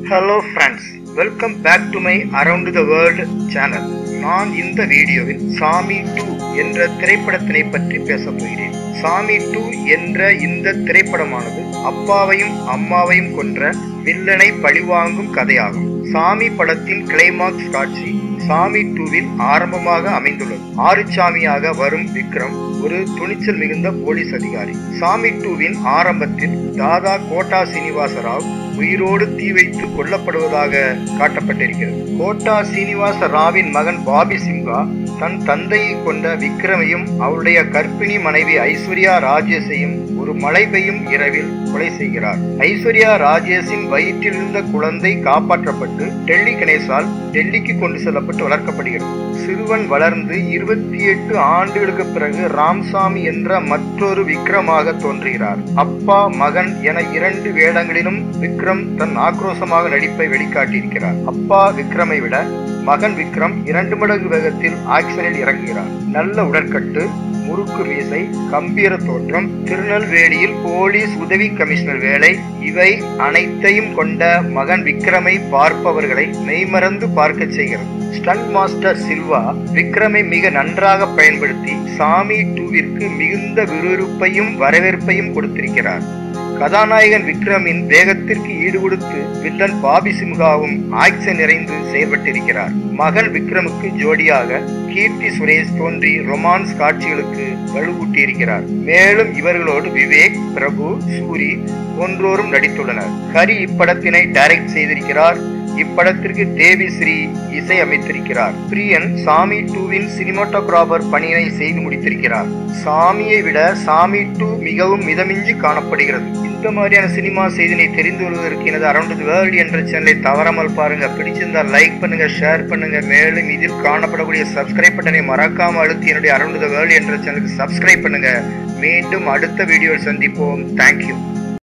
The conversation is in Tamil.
hello friends welcome back to my around the world channel நான் இந்த வீடியோவில் சாமி டூ என்ற திரைப்படத்தினை பற்றி பேசப் போகிறேன் சாமி டூ என்ற இந்த திரைப்படமானது அப்பாவையும் அம்மாவையும் கொன்ற வில்லனை பழிவாங்கும் கதையாகும் சாமி படத்தின் கிளைமாக்ஸ் காட்சி சாமி டூவில் ஆரம்பமாக அமைந்துள்ளது ஆறுசாமியாக வரும் விக்ரம் ஒரு துணிச்சல் மிகுந்த போலீஸ் அதிகாரி சாமி டூவின் ஆரம்பத்தில் தாதா கோட்டா சீனிவாச ராவ் உயிரோடு தீ வைத்து கொல்லப்படுவதாக காட்டப்பட்டிருக்கிறது கோட்டா சீனிவாச ராவின் மகன் பாபி சிங்கா தன் தந்தையை கொண்ட விக்ரமையும் அவருடைய கர்ப்பிணி மனைவி ஐஸ்வர்யா ராஜேஷையும் ஒரு மழை பெய்யும் இரவில் கொலை செய்கிறார் ஐஸ்வர்யா ராஜேஷின் வயிற்றில் இருந்த குழந்தை காப்பாற்றப்பட்டு டெல்லி கணேசால் டெல்லிக்கு கொண்டு செல்லப்பட்டு வளர்க்கப்படுகிறது சிறுவன் வளர்ந்து இருபத்தி எட்டு ஆண்டுகளுக்கு பிறகு ராம்சாமி என்ற மற்றொரு விக்ரமாக தோன்றுகிறார் அப்பா மகன் என இரண்டு வேடங்களிலும் விக்ரம் தன் ஆக்ரோஷமாக நடிப்பை வெளிக்காட்டியிருக்கிறார் அப்பா விக்ரமை விட மகன் விக்ரம் இரண்டு மடங்கு வேகத்தில் ஆக்சனில் இறங்குகிறார் நல்ல உடற்கட்டு முறுக்கு மீசை கம்பீர தோற்றம் திருநெல்வேலியில் போலீஸ் உதவி கமிஷனர் வேலை இவை அனைத்தையும் கொண்ட மகன் விக்ரமை பார்ப்பவர்களை மெய்மறந்து பார்க்க செய்கிறது ஸ்டண்ட் மாஸ்டர் சில்வா விக்ரமை மிக நன்றாக பயன்படுத்தி சாமி டூவிற்கு மிகுந்த விறுவிறுப்பையும் வரவேற்பையும் கொடுத்திருக்கிறார் கதாநாயகன் விக்ரமின் வேகத்திற்கு ஈடுகொடுத்து வில்லன் பாபி சிம்ஹாவும் ஆக்சன் நிறைந்து செயல்பட்டிருக்கிறார் மகன் விக்ரமுக்கு ஜோடியாக கீர்த்தி சுரேஷ் தோன்றி ரொமான்ஸ் காட்சிகளுக்கு வலுவூட்டியிருக்கிறார் மேலும் இவர்களோடு விவேக் பிரபு சூரி போன்றோரும் நடித்துள்ளனர் ஹரி இப்படத்தினை டைரக்ட் செய்திருக்கிறார் இப்படத்திற்கு தேவி ஸ்ரீ இசை அமைத்திருக்கிறார் பிரியன் சாமி டூவின் சினிமாட்டோகிராபர் பணியினை செய்து முடித்திருக்கிறார் சாமியை விட சாமி டூ மிகவும் மிதமிஞ்சி காணப்படுகிறது இந்த மாதிரியான சினிமா செய்தினை தெரிந்து கொள்வதற்கு எனது அரௌண்ட் வேர்ல்டு என்ற சேனலை தவறாமல் பாருங்க பிடிச்சிருந்தா லைக் பண்ணுங்க ஷேர் பண்ணுங்க மேலும் இதில் காணப்படக்கூடிய சப்ஸ்கிரைப் பட்டனை மறக்காம அழுத்தி என்னுடைய அரௌண்ட் வேர்ல்டு என்ற சேனலுக்கு சப்ஸ்கிரைப் பண்ணுங்க மீண்டும் அடுத்த வீடியோவில் சந்திப்போம் தேங்க்யூ